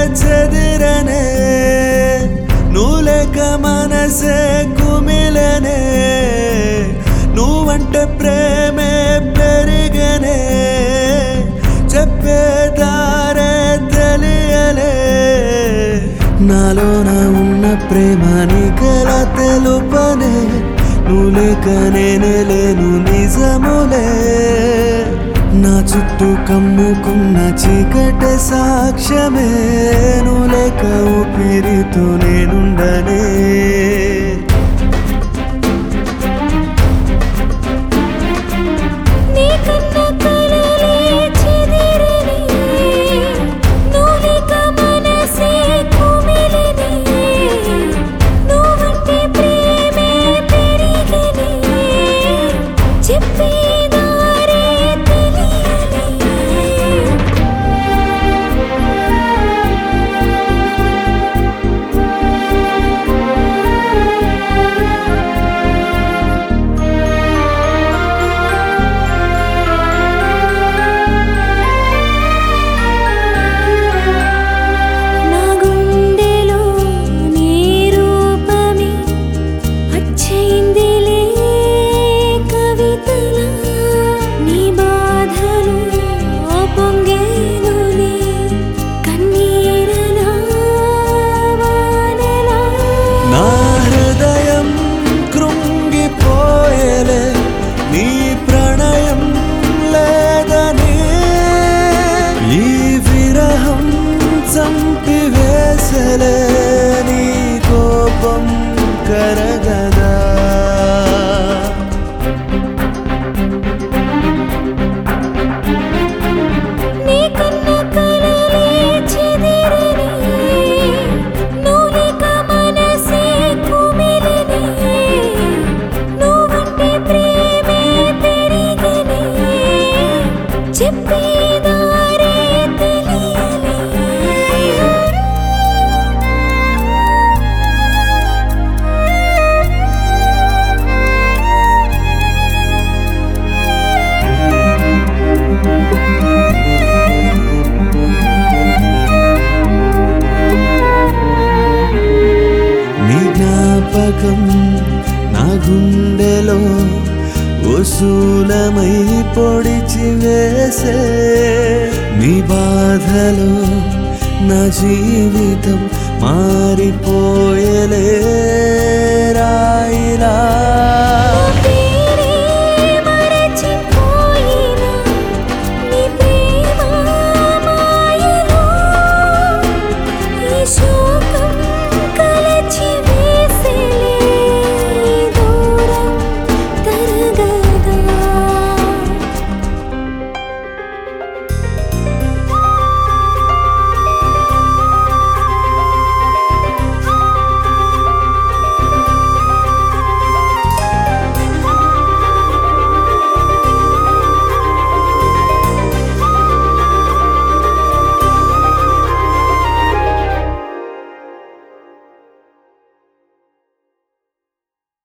చెదిరనే నువ్వు లేక మనసే కుమిలనే నువ్వంటే ప్రేమే పెరిగనే చెప్పేదారే తెలియలే నాలోన ఉన్న ప్రేమ నీకెలా తెలుపనే నువ్వు లేక నేనే లేను నిజములే నా చుట్టూ కమ్ముకున్న చీకటి సాక్ష్యమే నువ్వు లేక ఊపిరితో నేనుండనే నీ కన్న కలలే చెదిరని నువ్వులేక మనసే కుమిలిని నువ్వంటే ప్రేమే పెరిగిని చెప్పేదారే తెలియని నా గుండెలో నీ రూపమే అచ్చయిందిలే కవితలా నీ బాధలు పొంగేనులే కన్నీరలా వానలా నా హృదయం కృంగిపోయలే నీ ప్రణయం లేదని ఈ విరహం చంపివేసలే నీ కోపం కరగదా నీ కన్న కలలే చెదిరని నువ్వులేక మనసే కుమిలిని నువ్వంటే ప్రేమే పెరిగిని చెప్పేదారే తెలియని నీ జ్ఞాపకం నా గుండెలో ఉసూలమై పొడిచి వేసే నీ బాధలో నా జీవితం మారిపోయలే రాయిలా ఓ